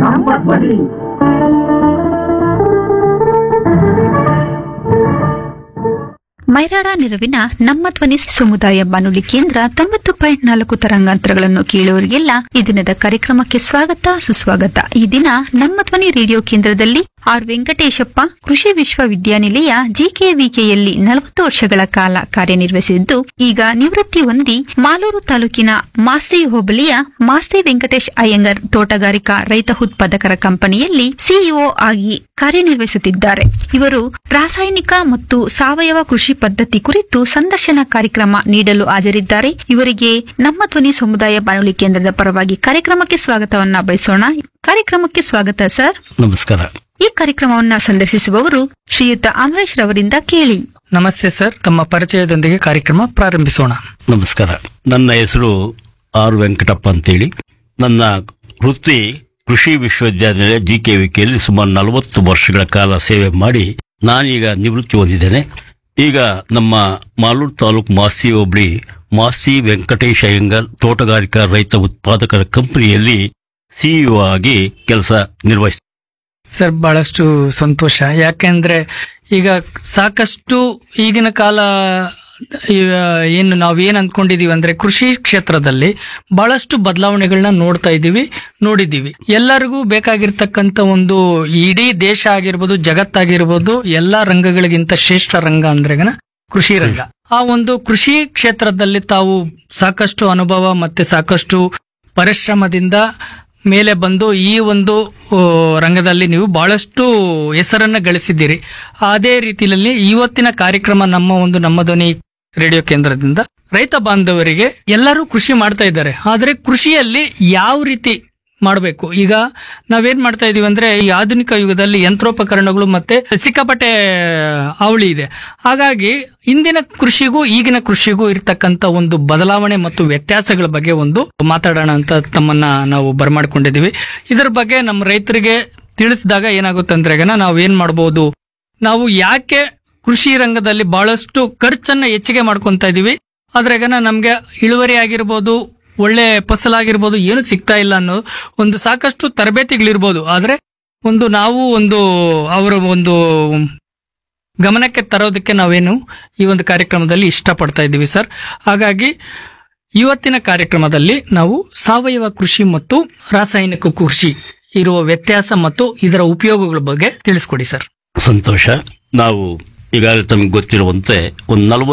ನಮ್ಮ ಧ್ವನಿ ಮೈರಾಡ ನೆರವಿನ ನಮ್ಮ ಧ್ವನಿ ಸಮುದಾಯ ಬಾನುಲಿ ಕೇಂದ್ರ ತೊಂಬತ್ತು ಪಾಯಿಂಟ್ ನಾಲ್ಕು ತರಂಗಾಂತರಗಳನ್ನು ಕೇಳುವವರಿಗೆಲ್ಲ ಈ ದಿನದ ಕಾರ್ಯಕ್ರಮಕ್ಕೆ ಸ್ವಾಗತ ಸುಸ್ವಾಗತ ಈ ದಿನ ನಮ್ಮ ಧ್ವನಿ ರೇಡಿಯೋ ಕೇಂದ್ರದಲ್ಲಿ ಆರ್ ವೆಂಕಟೇಶಪ್ಪ ಕೃಷಿ ವಿಶ್ವವಿದ್ಯಾನಿಲಯ ಜಿಕೆವಿಕೆಯಲ್ಲಿ ನಲವತ್ತು ವರ್ಷಗಳ ಕಾಲ ಕಾರ್ಯನಿರ್ವಹಿಸಿದ್ದು ಈಗ ನಿವೃತ್ತಿ ಹೊಂದಿ ಮಾಲೂರು ತಾಲೂಕಿನ ಮಾಸ್ತಿ ಹೋಬಳಿಯ ಮಾಸ್ತಿ ವೆಂಕಟೇಶ್ ಅಯ್ಯಂಗರ್ ತೋಟಗಾರಿಕಾ ರೈತ ಉತ್ಪಾದಕರ ಕಂಪನಿಯಲ್ಲಿ ಸಿಇಒ ಆಗಿ ಕಾರ್ಯನಿರ್ವಹಿಸುತ್ತಿದ್ದಾರೆ ಇವರು ರಾಸಾಯನಿಕ ಮತ್ತು ಸಾವಯವ ಕೃಷಿ ಪದ್ಧತಿ ಕುರಿತು ಸಂದರ್ಶನ ಕಾರ್ಯಕ್ರಮ ನೀಡಲು ಹಾಜರಿದ್ದಾರೆ ಇವರಿಗೆ ನಮ್ಮ ಧ್ವನಿ ಸಮುದಾಯ ಬಾನುಲಿ ಕೇಂದ್ರದ ಪರವಾಗಿ ಕಾರ್ಯಕ್ರಮಕ್ಕೆ ಸ್ವಾಗತವನ್ನ ಬಯಸೋಣ ಕಾರ್ಯಕ್ರಮಕ್ಕೆ ಸ್ವಾಗತ ಸರ್ ನಮಸ್ಕಾರ ಈ ಕಾರ್ಯಕ್ರಮವನ್ನ ಸಂದರ್ಶಿಸುವವರು ಶ್ರೀಯುತ ಅಮರೇಶ್ ರವರಿಂದ ಕೇಳಿ ನಮಸ್ತೆ ಸರ್ ತಮ್ಮ ಪರಿಚಯದೊಂದಿಗೆ ಕಾರ್ಯಕ್ರಮ ಪ್ರಾರಂಭಿಸೋಣ ನಮಸ್ಕಾರ ನನ್ನ ಹೆಸರು ಆರ್ ವೆಂಕಟಪ್ಪ ಅಂತೇಳಿ ನನ್ನ ವೃತ್ತಿ ಕೃಷಿ ವಿಶ್ವವಿದ್ಯಾನಿಲಯ ಜಿ ಕೆ ವಿಕೆಯಲ್ಲಿ ಸುಮಾರು ನಲವತ್ತು ವರ್ಷಗಳ ಕಾಲ ಸೇವೆ ಮಾಡಿ ನಾನೀಗ ನಿವೃತ್ತಿ ಹೊಂದಿದ್ದೇನೆ ಈಗ ನಮ್ಮ ಮಾಲೂರು ತಾಲೂಕು ಮಾಸ್ತಿ ಹೋಬಳಿ ಮಾಸ್ತಿ ವೆಂಕಟೇಶ್ ಅಯ್ಯಂಗರ್ ತೋಟಗಾರಿಕಾ ರೈತ ಉತ್ಪಾದಕರ ಕಂಪನಿಯಲ್ಲಿ ಸಿಇಒ ಆಗಿ ಕೆಲಸ ನಿರ್ವಹಿಸ್ತಾರೆ ಸರ್ ಬಹಳಷ್ಟು ಸಂತೋಷ ಯಾಕೆಂದ್ರೆ ಈಗ ಸಾಕಷ್ಟು ಈಗಿನ ಕಾಲ ಈಗ ಏನು ನಾವೇನ್ ಅಂದ್ಕೊಂಡಿದೀವಿ ಅಂದ್ರೆ ಕೃಷಿ ಕ್ಷೇತ್ರದಲ್ಲಿ ಬಹಳಷ್ಟು ಬದಲಾವಣೆಗಳನ್ನ ನೋಡ್ತಾ ಇದ್ದೀವಿ ನೋಡಿದ್ದೀವಿ ಎಲ್ಲರಿಗೂ ಬೇಕಾಗಿರ್ತಕ್ಕಂಥ ಒಂದು ಇಡೀ ದೇಶ ಆಗಿರ್ಬೋದು ಜಗತ್ತಾಗಿರ್ಬೋದು ಎಲ್ಲಾ ರಂಗಗಳಿಗಿಂತ ಶ್ರೇಷ್ಠ ರಂಗ ಅಂದ್ರೆಗನ ಕೃಷಿ ರಂಗ ಆ ಒಂದು ಕೃಷಿ ಕ್ಷೇತ್ರದಲ್ಲಿ ತಾವು ಸಾಕಷ್ಟು ಅನುಭವ ಮತ್ತೆ ಸಾಕಷ್ಟು ಪರಿಶ್ರಮದಿಂದ ಮೇಲೆ ಬಂದು ಈ ಒಂದು ಆ, ರಂಗದಲ್ಲಿ ನೀವು ಬಹಳಷ್ಟು ಹೆಸರನ್ನ ಗಳಿಸಿದ್ದೀರಿ ಅದೇ ರೀತಿಯಲ್ಲಿ ಇವತ್ತಿನ ಕಾರ್ಯಕ್ರಮ ನಮ್ಮ ಒಂದು ನಮ್ಮ ಧ್ವನಿ ರೇಡಿಯೋ ಕೇಂದ್ರದಿಂದ ರೈತ ಬಾಂಧವರಿಗೆ ಎಲ್ಲರೂ ಕೃಷಿ ಮಾಡ್ತಾ ಇದ್ದಾರೆ ಆದ್ರೆ ಕೃಷಿಯಲ್ಲಿ ಯಾವ ರೀತಿ ಮಾಡಬೇಕು ಈಗ ನಾವೇನ್ ಮಾಡ್ತಾ ಇದೀವಿ ಅಂದ್ರೆ ಈ ಆಧುನಿಕ ಯುಗದಲ್ಲಿ ಯಂತ್ರೋಪಕರಣಗಳು ಮತ್ತೆ ಸಿಕ್ಕಾಪಟ್ಟೆ ಅವಳಿ ಇದೆ ಹಾಗಾಗಿ ಇಂದಿನ ಕೃಷಿಗೂ ಈಗಿನ ಕೃಷಿಗೂ ಇರ್ತಕ್ಕಂತ ಒಂದು ಬದಲಾವಣೆ ಮತ್ತು ವ್ಯತ್ಯಾಸಗಳ ಬಗ್ಗೆ ಒಂದು ಮಾತಾಡೋಣ ಅಂತ ತಮ್ಮನ್ನ ನಾವು ಬರಮಾಡ್ಕೊಂಡಿದೀವಿ ಇದರ ಬಗ್ಗೆ ನಮ್ಮ ರೈತರಿಗೆ ತಿಳಿಸಿದಾಗ ಏನಾಗುತ್ತೆ ಅಂದ್ರೆ ಈಗ ನಾವು ಏನ್ ಮಾಡ್ಬೋದು ನಾವು ಯಾಕೆ ಕೃಷಿ ರಂಗದಲ್ಲಿ ಬಹಳಷ್ಟು ಖರ್ಚನ್ನ ಹೆಚ್ಚಿಗೆ ಮಾಡ್ಕೊಂತ ಇದೀವಿ ಆದ್ರಾಗ ನಮ್ಗೆ ಇಳುವರಿ ಆಗಿರ್ಬೋದು ಒಳ್ಳೆ ಫಸಲಾಗಿರ್ಬೋದು ಏನು ಸಿಗ್ತಾ ಇಲ್ಲ ಅನ್ನೋ ಒಂದು ಸಾಕಷ್ಟು ತರಬೇತಿಗಳಿರ್ಬೋದು ಆದ್ರೆ ಒಂದು ನಾವು ಒಂದು ಅವರ ಒಂದು ಗಮನಕ್ಕೆ ತರೋದಕ್ಕೆ ನಾವೇನು ಈ ಒಂದು ಕಾರ್ಯಕ್ರಮದಲ್ಲಿ ಇಷ್ಟಪಡ್ತಾ ಇದ್ದೀವಿ ಸರ್ ಹಾಗಾಗಿ ಇವತ್ತಿನ ಕಾರ್ಯಕ್ರಮದಲ್ಲಿ ನಾವು ಸಾವಯವ ಕೃಷಿ ಮತ್ತು ರಾಸಾಯನಿಕ ಕೃಷಿ ಇರುವ ವ್ಯತ್ಯಾಸ ಮತ್ತು ಇದರ ಉಪಯೋಗಗಳ ಬಗ್ಗೆ ತಿಳಿಸ್ಕೊಡಿ ಸರ್ ಸಂತೋಷ ನಾವು ಈಗಾಗಲೇ ತಮಗೆ ಗೊತ್ತಿರುವಂತೆ ಒಂದು ನಲವತ್ತು